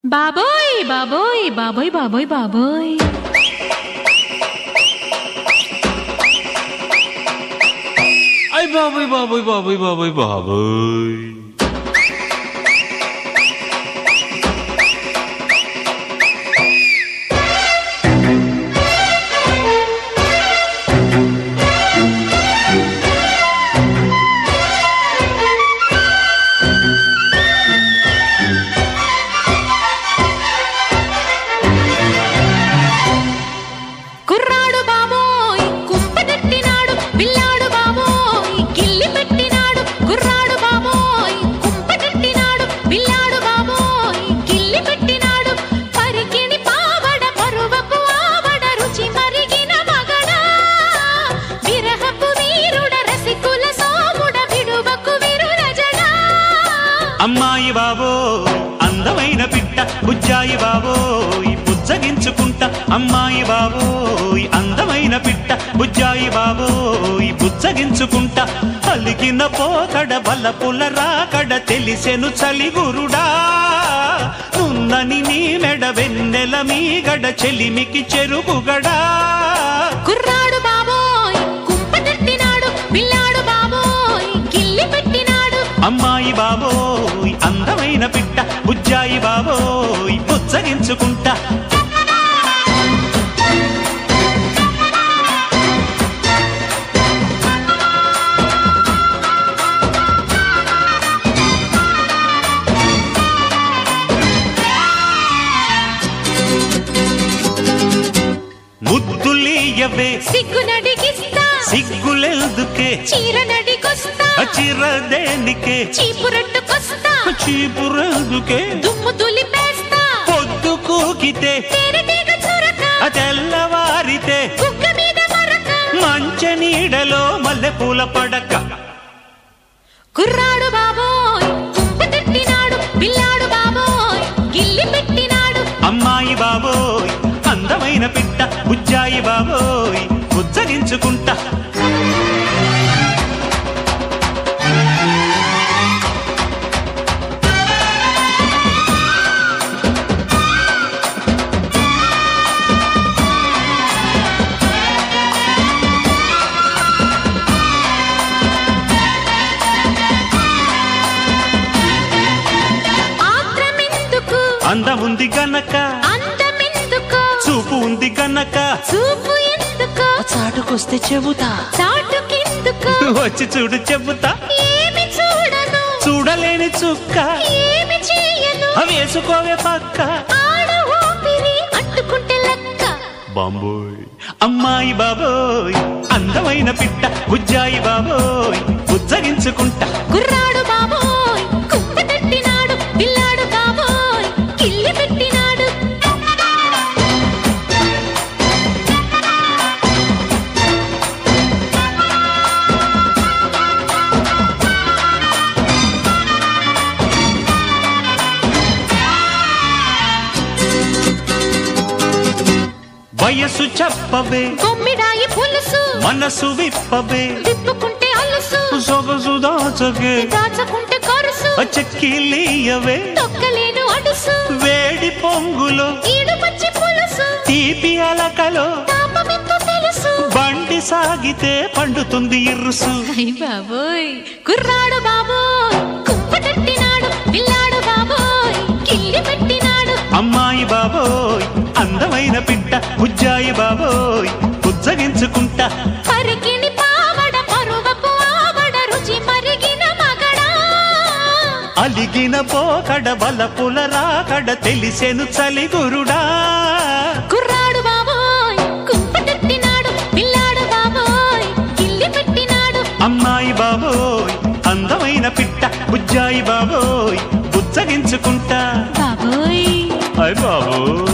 బాబోయ్ బాబోయ్ బాబోయ్ బాబోయ్ బాబోయ్ అయ్ బాబోయ్ బాబోయ్ బాబోయ్ బాబోయ్ బాబోయ్ కుర్రాడు బాబోయ్ కుంపదట్టినాడు పిల్లాడు బాబోయ్ గిల్లి పెట్టినాడు కుర్రాడు బాబోయ్ కుంపదట్టినాడు పిల్లాడు బాబోయ్ గిల్లి పెట్టినాడు పరికిణి పావడ పరువపు ఆవడ రుచి మరిగిన మగడా విరహపు వీరుడ రసికుల సోముడ విడువకు విరురజడా అమ్మాయి బాబో అందమైన పిట్ట బుజ్జాయి బాబోయ్ బుజ్జగించుకుంటా అమ్మాయి బాబోయ్ అందమైన పిట్ట బుజ్జాయి బాబోయ్ బుజ్జగించుకుంటా పలికిన పోకడ బలపుల రాకడ తెలిసెను చలిగురుడా నున్నని నీ మెడ వెన్నెల మీగడ చెలిమికి చెరుగుగడా కుర్రాడు బాబోయ్ కుంపదట్టినాడు పిల్లాడు బాబోయ్ గిల్లి పెట్టినాడు అమ్మాయి బాబోయ్ అందమైన పిట్ట బుజ్జాయి బాబోయ్ బుజ్జగించుకుంటా ముద్దులీయవే సిగ్గు నడిగిస్తా సిగ్గులెందుకే చీర నడికొస్తా అచిరదేనికే చీపురట్టుకొస్తా చీపురెందుకే దుమ్ము దులిపేస్తా పొద్దు కూకితే తేనెటీగ చురక తెల్లవారితే కుక్క మీద మరక మంచ నీడలో మల్లెపూల పడక కుర్రాడు బాబోయ్ కుంపదట్టినాడు పిల్లాడు బాబోయ్ గిల్లి పెట్టినాడు అమ్మాయి బాబోయ్ అందమైన పిట్ట బుజ్జాయి బాబోయ్ బుజ్జగించుకుంటా ఆత్రమెందుకు అందముంది గనక అందమెందుకు చూపు ఉంది గనక చూపు ఎందుకు చాటుకొస్తే చెబుతా చాటుకెందుకు వచ్చి చూడు చెబుతా ఏమి చూడను చూడలేని చుక్క ఏమి చేయను వేసుకోవే పక్క ఆడ ఊపిరి అంటుకుంటే లెక్క బాంబోయ్ అమ్మాయి బాబోయ్ అందమైన పిట్ట బుజ్జాయి బాబోయ్ బుజ్జగించుకుంటా కుర్రాడు బాబోయ్ కుప్ప తట్టినాడు పిల్లాడు బాబోయ్ కిల్లి పెట్టినాడు వయసు చెప్పవే కొమ్మిడాయి పులుసు మనసు విప్పవే తిప్పుకుంటే అలుసు సొగసు దాచగే దాచకుంటే కరుసు చెక్కిలీయవే తొక్కలేను అడుసు వేడి పొంగులో ఈడు పచ్చి పులుసు తీపి అలకలో తాపమెంతో తెలుసు బండి సాగితే పండుతుంది ఇరుసు అయ్ బాబోయ్ కుర్రాడు బాబోయ్ కుప్ప తట్టినాడు పిల్లాడు బాబోయ్ కిల్లి పెట్టినాడు అమ్మాయి బాబోయ్ అందమైన పిట్ట బుజ్జాయి బాబోయ్ బుజ్జగించుకుంటా పరికిణి పావడ పరువపు ఆవడ రుచి మరిగిన మగడా అలిగిన పోకడ బలపుల రాకడ తెలిసెను చలిగురుడా కుర్రాడు బాబోయ్ కుంప తట్టినాడు పిల్లాడు బాబోయ్ కిల్లి పెట్టినాడు అమ్మాయి బాబోయ్ అందమైన పిట్ట బుజ్జాయి బాబోయ్ బుజ్జగించుకుంటా బాబోయ్ అయ్ బాబోయ్